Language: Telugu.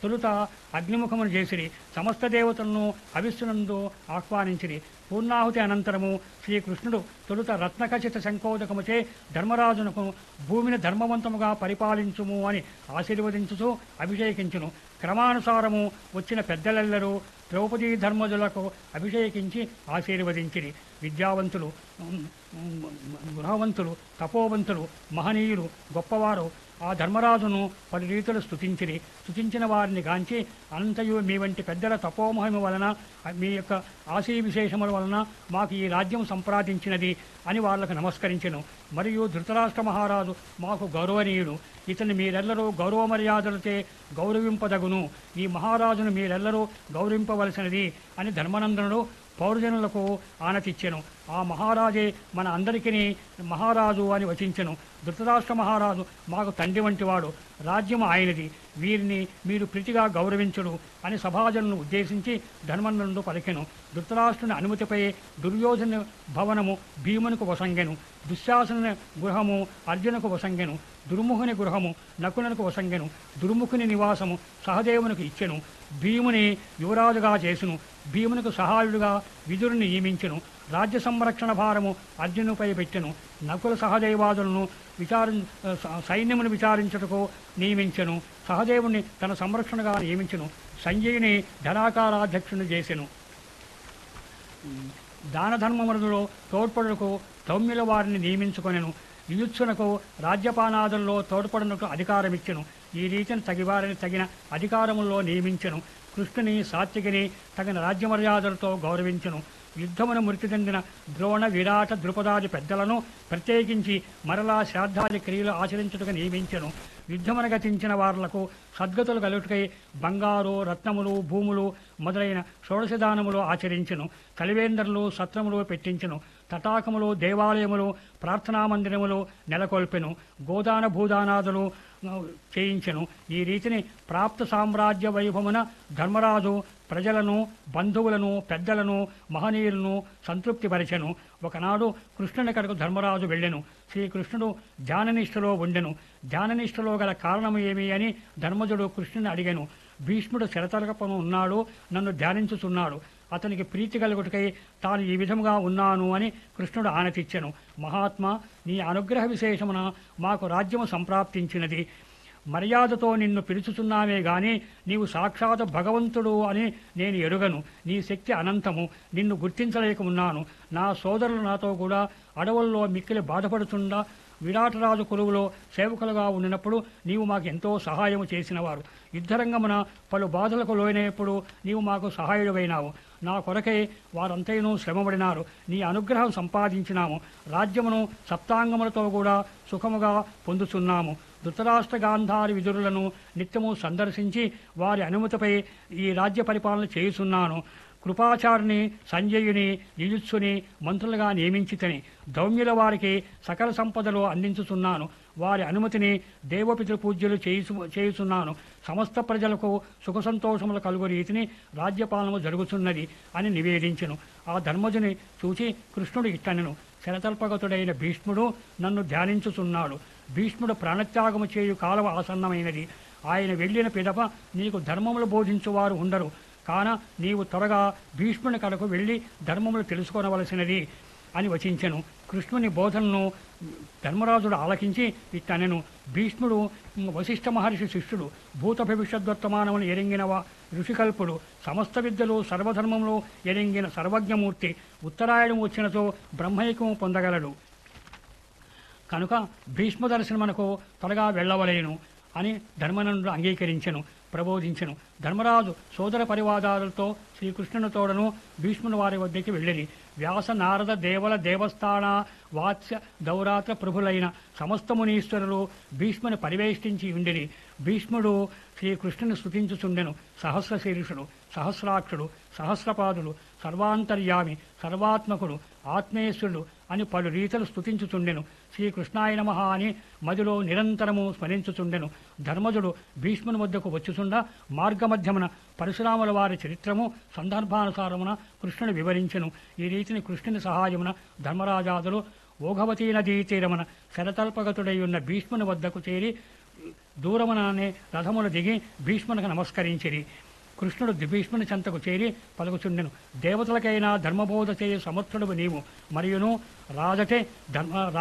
తొలుత అగ్నిముఖమును చేసిరి సమస్త దేవతలను హవిస్సునందు ఆహ్వానించిరి పూర్ణాహుతి అనంతరము శ్రీకృష్ణుడు తొలుత రత్నఖచిత శంకోదకముచే ధర్మరాజునకు భూమిని ధర్మవంతముగా పరిపాలించుము అని ఆశీర్వదించుతూ అభిషేకించును క్రమానుసారము వచ్చిన పెద్దలెల్లరూ ద్రౌపదీ ధర్మజులకు అభిషేకించి ఆశీర్వదించిరి విద్యావంతులు ఉమ్, ఉమ్, గృహవంతులు తపోవంతులు మహనీయులు గొప్పవారు ఆ ధర్మరాజును పలు రీతులు స్తుతించిరి స్తుతించిన వారిని గాంచి అనంతయు మీ వంటి పెద్దల తపోమహిమ వలన మీ యొక్క ఆశీ విశేషముల వలన మాకు ఈ రాజ్యం సంప్రాదించినది అని వాళ్ళకు నమస్కరించెను మరియు ధృతరాష్ట్ర మహారాజు మాకు గౌరవనీయుడు ఇతని మీరెల్లరూ గౌరవ మర్యాదలచే గౌరవింపదగును ఈ మహారాజును మీరెల్లరూ గౌరవింపవలసినది అని ధర్మనందనుడు పౌరజనులకు ఆనతిచ్చెను ఆ మహారాజే మన అందరికీ మహారాజు అని వచించెను ధృతరాష్ట్ర మహారాజు మాకు తండ్రి వంటివాడు రాజ్యం ఆయనది వీరిని మీరు ప్రీతిగా గౌరవించుడు అని సభాజనులను ఉద్దేశించి ధర్మనందుడు పలికెను ధృతరాష్ట్రుని అనుమతిపై దుర్యోధన భవనము భీమునికి వసంగెను దుశ్శాసన గృహము అర్జునకు వసంగెను దుర్ముఖుని గృహము నకులకు వసంగెను దుర్ముఖుని నివాసము సహదేవునికి ఇచ్చెను భీముని యువరాజుగా చేసును భీమునికి సహాయుడుగా విదురుని నియమించెను రాజ్య సంరక్షణ భారము అర్జునుపై పెట్టెను నకుల సహదేవాదులను విచారి స- సైన్యమును విచారించుటకు నియమించెను సహదేవుని తన సంరక్షణగా నియమించెను సంజయుని ధనాకారాధ్యక్షుని చేసెను దాన ధర్మములలో తోడ్పడుటకు సౌమ్యుల వారిని నియమించుకొనెను యుయుత్సునకు రాజ్యపానాదుల్లో తోడ్పడునకు అధికారమిచ్చెను ఈ రీతిని తగివారిని తగిన అధికారముల్లో నియమించెను కృష్ణుని సాత్వికిని తగిన రాజ్య మర్యాదలతో గౌరవించెను యుద్ధమును మృతి చెందిన ద్రోణ విరాట ద్రుపదాది పెద్దలను ప్రత్యేకించి మరలా శ్రాద్ధాది క్రియలు ఆచరించుటకు నియమించెను యుద్ధమును గతించిన వారులకు సద్గతులు కలుగుటకై బంగారు రత్నములు భూములు మొదలైన షోడశదానములు ఆచరించెను కలివేందరులు సత్రములు పెట్టించెను తటాకములు దేవాలయములు ప్రార్థనా మందిరములు నెలకొల్పెను గోదాన భూదానాదులు ఆ, చేయించెను ఈ రీతిని ప్రాప్త సామ్రాజ్య వైభవమున ధర్మరాజు ప్రజలను బంధువులను పెద్దలను మహనీయులను సంతృప్తిపరిచెను ఒకనాడు కృష్ణుని కడకు ధర్మరాజు వెళ్ళెను శ్రీకృష్ణుడు ధ్యాననిష్టలో ఉండెను ధ్యాననిష్టలో గల కారణం ఏమి అని ధర్మజుడు కృష్ణుని అడిగాను భీష్ముడు శరతలకపను ఉన్నాడు నన్ను ధ్యానించుచున్నాడు అతనికి ప్రీతి కలుగుటకై తాను ఈ విధముగా ఉన్నాను అని కృష్ణుడు ఆనతిచ్చెను మహాత్మా నీ అనుగ్రహ విశేషమున మాకు రాజ్యము సంప్రాప్తించినది మర్యాదతో నిన్ను పిలుచుచున్నామే గాని నీవు సాక్షాత్ భగవంతుడు అని నేను ఎరుగను నీ శక్తి అనంతము నిన్ను గుర్తించలేక ఉన్నాను నా సోదరులు నాతో కూడా అడవుల్లో మిక్కిలి బాధపడుతుండా విరాటరాజు కొలువులో సేవకులుగా ఉండినప్పుడు నీవు మాకు ఎంతో సహాయము చేసినవారు యుద్ధరంగమున పలు బాధలకు లోనైనప్పుడు నీవు మాకు సహాయుడమైనావు నా కొరకై వారంతైనూ శ్రమపడినారు నీ అనుగ్రహం సంపాదించినాము రాజ్యమును సప్తాంగములతో కూడా సుఖముగా పొందుచున్నాము ధృతరాష్ట్ర గాంధారి విదురులను నిత్యము సందర్శించి వారి అనుమతిపై ఈ రాజ్య పరిపాలన చేయుచున్నాను కృపాచారిని సంజయుని యుయుత్సుని మంత్రులుగా నియమించితని దౌమ్యుల వారికి సకల సంపదలు అందించుచున్నాను వారి అనుమతిని దేవపితృ పూజ్యులు చేయుచు చేయుచున్నాను సమస్త ప్రజలకు సుఖ సంతోషములు కలుగు రీతిని రాజ్యపాలన జరుగుతున్నది అని నివేదించెను ఆ ధర్మజుని చూచి కృష్ణుడు ఇట్టనెను శరతల్పగతుడైన భీష్ముడు నన్ను ధ్యానించుచున్నాడు భీష్ముడు ప్రాణత్యాగము చేయు కాలం ఆసన్నమైనది ఆయన వెళ్ళిన పిదప నీకు ధర్మములు బోధించువారు ఉండరు కాన నీవు త్వరగా భీష్ముని కడకు వెళ్ళి ధర్మములు తెలుసుకొనవలసినది అని వచించెను కృష్ణుని బోధనను ధర్మరాజుడు ఆలకించి ఇట్టనెను భీష్ముడు వశిష్ఠ మహర్షి శిష్యుడు భూత భవిష్యద్వర్తమానమును ఎరింగినవ ఋషికల్పుడు సమస్త విద్యలు సర్వధర్మములు ఎరింగిన సర్వజ్ఞమూర్తి ఉత్తరాయణం వచ్చినతో బ్రహ్మైక్యము పొందగలడు కనుక భీష్మ దర్శనమునకు త్వరగా వెళ్ళవలేను అని ధర్మనందుడు అంగీకరించెను ప్రబోధించెను ధర్మరాజు సోదర పరివాదాలతో శ్రీకృష్ణుని తోడను భీష్ముని వారి వద్దకి వెళ్ళిరి వ్యాస నారద దేవల దేవస్థాన వాత్స్య దౌరాత్ర ప్రభులైన సమస్త మునీశ్వరులు భీష్ముని పరివేష్టించి ఉండిరి భీష్ముడు శ్రీకృష్ణుని స్తుతించుచుండెను సహస్ర శీర్షుడు సహస్రాక్షుడు సహస్రపాదుడు సర్వాంతర్యామి సర్వాత్మకుడు ఆత్మేశ్వరుడు అని పలు రీతులు స్తుతించుచుండెను శ్రీకృష్ణాయ నమః అని మదిలో నిరంతరము స్మరించుచుండెను ధర్మజుడు భీష్ముని వద్దకు వచ్చుచుండ మార్గమధ్యమున పరశురాముల వారి చరిత్రము సందర్భానుసారమున కృష్ణుని వివరించెను ఈ రీతిని కృష్ణుని సహాయమున ధర్మరాజాదులు ఓఘవతీ నదీ తీరమున శరతల్పగతుడై ఉన్న భీష్ముని వద్దకు చేరి దూరముననే రథములు దిగి భీష్మునికి నమస్కరించిరి కృష్ణుడు భీష్ముని చెంతకు చేరి పలుకుచుండెను దేవతలకైనా ధర్మబోధ చేయ సమర్థుడు నీవు మరియును రాజటే ధర్మ